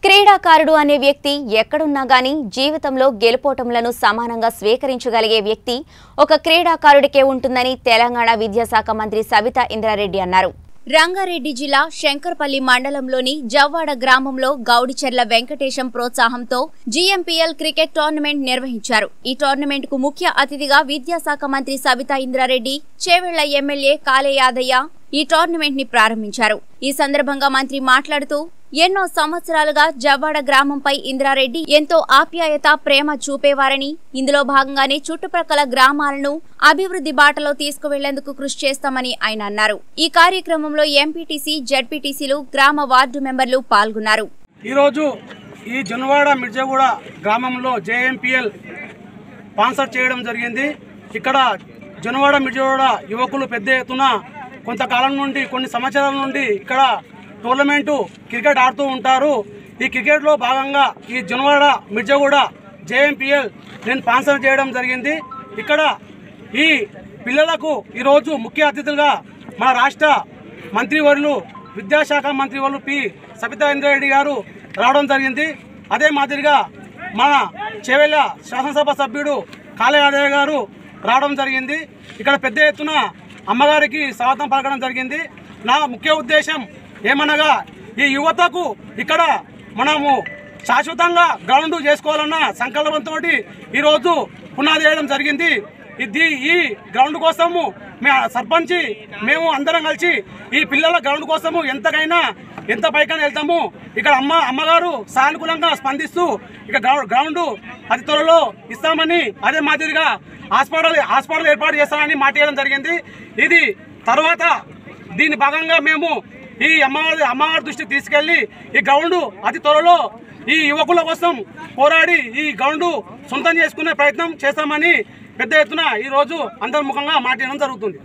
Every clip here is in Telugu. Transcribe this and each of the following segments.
క్రీడాకారుడు అనే వ్యక్తి ఎక్కడున్నా గానీ జీవితంలో గెలుపోటములను సమానంగా స్వీకరించగలిగే వ్యక్తి ఒక క్రీడాకారుడికే ఉంటుందని తెలంగాణ విద్యాశాఖ మంత్రి సబితా ఇంద్రారెడ్డి అన్నారు రంగారెడ్డి జిల్లా శంకర్పల్లి మండలంలోని జవ్వాడ గ్రామంలో గౌడిచెర్ల వెంకటేశం ప్రోత్సాహంతో జీఎంపీఎల్ క్రికెట్ టోర్నమెంట్ నిర్వహించారు ఈ టోర్నమెంట్ కు ముఖ్య అతిథిగా విద్యాశాఖ మంత్రి సబితా ఇంద్రారెడ్డి చేవెళ్ల ఎమ్మెల్యే కాలే యాదయ్య ఈ టోర్నమెంట్ ని ప్రారంభించారు ఈ సందర్భంగా మంత్రి మాట్లాడుతూ ఎన్నో సంవత్సరాలుగా జవ్వాడ గ్రామంపై ఇంద్రారెడ్డి ఎంతో ఆప్యాయత ప్రేమ చూపేవారని ఇందులో భాగంగానే చుట్టుప్రక్కల గ్రామాలను అభివృద్ధి బాటలో తీసుకువెళ్లేందుకు కృషి చేస్తామని ఆయన అన్నారు ఈ కార్యక్రమంలో ఎంపీటీసీ జడ్పీటీసీలు గ్రామ వార్డు మెంబర్లు పాల్గొన్నారు ఈరోజు ఈ జొన్నవాడ మిర్జాగూడ గ్రామంలో జేఎంపీఎల్ స్పాన్సర్ చేయడం జరిగింది ఇక్కడ జొన్నవాడ మిర్జాగూడ యువకులు పెద్ద ఎత్తున కొంతకాలం నుండి కొన్ని సంవత్సరాల నుండి ఇక్కడ టోర్నమెంటు క్రికెట్ ఆడుతూ ఉంటారు ఈ క్రికెట్లో భాగంగా ఈ జొన్నవాడ మిర్జాగూడ జేఎంపీఎల్ నేను స్పాన్సర్ చేయడం జరిగింది ఇక్కడ ఈ పిల్లలకు ఈరోజు ముఖ్య అతిథులుగా మన రాష్ట్ర మంత్రివర్యులు విద్యాశాఖ మంత్రివర్యులు పి సబితా ఇంద్రారెడ్డి గారు రావడం జరిగింది అదే మాదిరిగా మన చేవెళ్ళ శాసనసభ సభ్యుడు కాళయాదయ్య గారు రావడం జరిగింది ఇక్కడ పెద్ద ఎత్తున అమ్మగారికి స్వాగతం పలకడం జరిగింది నా ముఖ్య ఉద్దేశం ఏమనగా ఈ యువతకు ఇక్కడ మనము శాశ్వతంగా గ్రౌండ్ చేసుకోవాలన్న సంకల్పంతో ఈరోజు పునాది వేయడం జరిగింది ఇది ఈ గ్రౌండ్ కోసము మే సర్పంచి మేము అందరం కలిసి ఈ పిల్లల గ్రౌండ్ కోసము ఎంతకైనా ఎంత పైకైనా వెళ్తాము ఇక్కడ అమ్మ అమ్మగారు సానుకూలంగా స్పందిస్తూ ఇక గ్రౌ- గ్రౌండ్ అతి త్వరలో ఇస్తామని అదే మాదిరిగా హాస్పిటల్ హాస్పిటల్ ఏర్పాటు చేస్తామని మాట్లాడడం జరిగింది ఇది తర్వాత దీని భాగంగా మేము ఈ అమ్మవారి అమ్మవారి దృష్టికి తీసుకెళ్లి ఈ గ్రౌండ్ అతి త్వరలో ఈ యువకుల కోసం పోరాడి ఈ గ్రౌండ్ సొంతం చేసుకునే ప్రయత్నం చేస్తామని పెద్ద ఎత్తున ఈ రోజు అంతర్ముఖంగా మాట్లాడడం జరుగుతుంది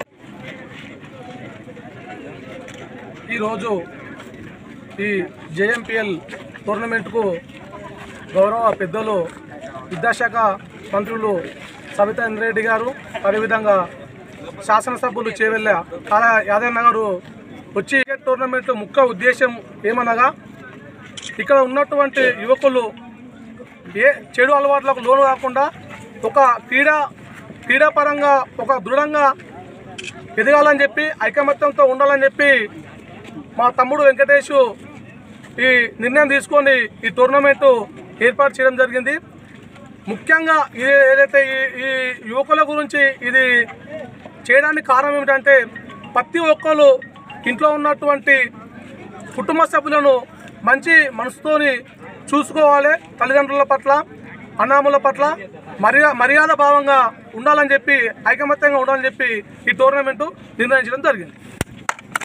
ఈరోజు ఈ జేఎంపిఎల్ టోర్నమెంట్కు గౌరవ పెద్దలు విద్యాశాఖ మంత్రులు సబితా ఇంద్రెడ్డి గారు అదేవిధంగా శాసనసభ్యులు చేవెళ్ళ కాళ యాదయ్య గారు వచ్చి క్రికెట్ టోర్నమెంట్ ముఖ్య ఉద్దేశం ఏమనగా ఇక్కడ ఉన్నటువంటి యువకులు ఏ చెడు అలవాట్లకు లోను కాకుండా ఒక క్రీడా క్రీడాపరంగా ఒక దృఢంగా ఎదగాలని చెప్పి ఐకమత్యంతో ఉండాలని చెప్పి మా తమ్ముడు వెంకటేష్ ఈ నిర్ణయం తీసుకొని ఈ టోర్నమెంట్ ఏర్పాటు చేయడం జరిగింది ముఖ్యంగా ఇది ఏదైతే ఈ ఈ యువకుల గురించి ఇది చేయడానికి కారణం ఏమిటంటే ప్రతి ఒక్కరు ఇంట్లో ఉన్నటువంటి కుటుంబ సభ్యులను మంచి మనసుతోని చూసుకోవాలి తల్లిదండ్రుల పట్ల అన్నాముల పట్ల మర్యా మర్యాద భావంగా ఉండాలని చెప్పి ఐకమత్యంగా ఉండాలని చెప్పి ఈ టోర్నమెంటు నిర్ణయించడం జరిగింది